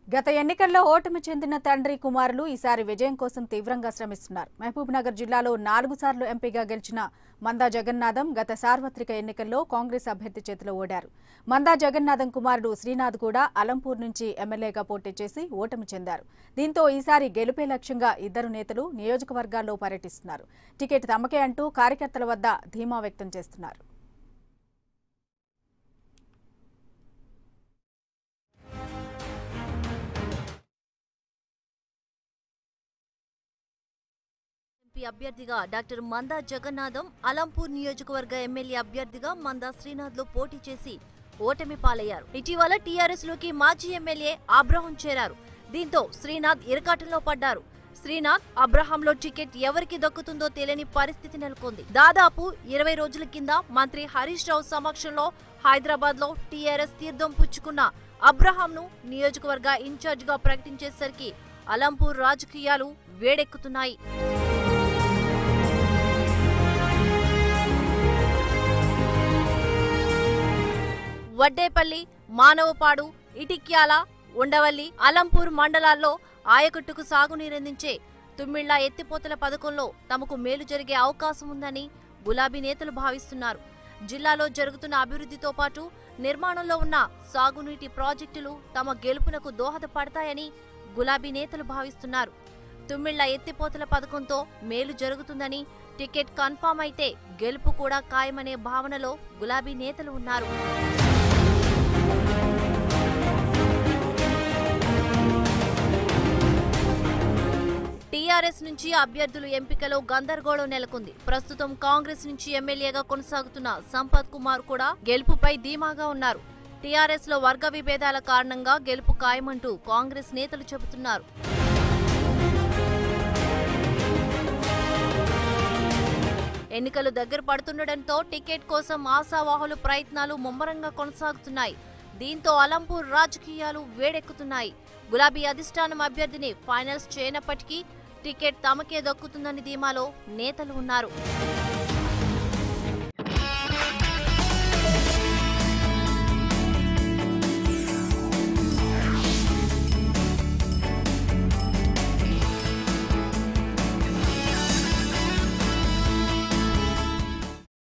గత ఎన్నికల్లో ఓటమి చెందిన తండ్రి కుమారులు ఈసారి విజయం కోసం తీవ్రంగా శ్రమిస్తున్నారు మహబూబ్ నగర్ జిల్లాలో నాలుగు సార్లు ఎంపీగా గెలిచిన మందా జగన్నాథం గత సార్వత్రిక ఎన్నికల్లో కాంగ్రెస్ అభ్యర్థి చేతిలో ఓడారు మందా జగన్నాథం కుమారుడు శ్రీనాథ్ కూడా అలంపూర్ నుంచి ఎమ్మెల్యేగా పోటీ చేసి ఓటమి చెందారు దీంతో ఈసారి గెలుపే లక్ష్యంగా ఇద్దరు నేతలు నియోజకవర్గాల్లో పర్యటిస్తున్నారు టికెట్ తమకే అంటూ కార్యకర్తల వద్ద ధీమా వ్యక్తం చేస్తున్నారు ఎంపీ అభ్యర్థిగా డాక్టర్ మందా జగన్నాథం అలంపూర్ నియోజకవర్గ ఎమ్మెల్యే అభ్యర్థిగా మందా శ్రీనాథ్ లో పోటీ చేసి ఓటమి పాలయ్యారు ఇటీవల టీఆర్ఎస్ లోకి మాజీ ఎమ్మెల్యే అబ్రహం చేరారు దీంతో శ్రీనాథ్ ఇరకాటంలో పడ్డారు శ్రీనాథ్ అబ్రహాంలో టికెట్ ఎవరికి దక్కుతుందో తెలియని పరిస్థితి నెలకొంది దాదాపు ఇరవై రోజుల కింద మంత్రి హరీష్ రావు సమక్షంలో హైదరాబాద్ లో టీఆర్ఎస్ తీర్థం పుచ్చుకున్న అబ్రహాంను నియోజకవర్గ ఇన్ఛార్జ్ గా ప్రకటించేసరికి అలంపూర్ రాజకీయాలు వేడెక్కుతున్నాయి వడ్డేపల్లి మానవపాడు ఇటిక్యాల ఉండవల్లి అలంపూర్ మండలాల్లో ఆయకట్టుకు సాగునీరందించే తుమ్మిళ్ల ఎత్తిపోతల పథకంలో తమకు మేలు జరిగే అవకాశం ఉందని గులాబీ నేతలు భావిస్తున్నారు జిల్లాలో జరుగుతున్న అభివృద్ధితో పాటు నిర్మాణంలో ఉన్న సాగునీటి ప్రాజెక్టులు తమ గెలుపునకు దోహదపడతాయని గులాబీ నేతలు భావిస్తున్నారు తుమ్మిళ్ల ఎత్తిపోతల పథకంతో మేలు జరుగుతుందని టికెట్ కన్ఫామ్ అయితే గెలుపు కూడా ఖాయమనే భావనలో గులాబీ నేతలు ఉన్నారు టీఆర్ఎస్ నుంచి అభ్యర్థుల ఎంపికలో గందరగోళం నెలకొంది ప్రస్తుతం కాంగ్రెస్ నుంచి ఎమ్మెల్యేగా కొనసాగుతున్న సంపత్ కుమార్ కూడా గెలుపుపై ధీమాగా ఉన్నారు టీఆర్ఎస్ లో వర్గ విభేదాల కారణంగా గెలుపు ఖాయమంటూ కాంగ్రెస్ నేతలు చెబుతున్నారు ఎన్నికలు దగ్గర పడుతుండటంతో టికెట్ కోసం ఆశావాహుల ప్రయత్నాలు ముమ్మరంగా కొనసాగుతున్నాయి దీంతో అలంపూర్ రాజకీయాలు వేడెక్కుతున్నాయి గులాబీ అధిష్టానం అభ్యర్థిని ఫైనల్స్ చేయనప్పటికీ టికెట్ తమకే దక్కుతుందని ధీమాలో నేతలు ఉన్నారు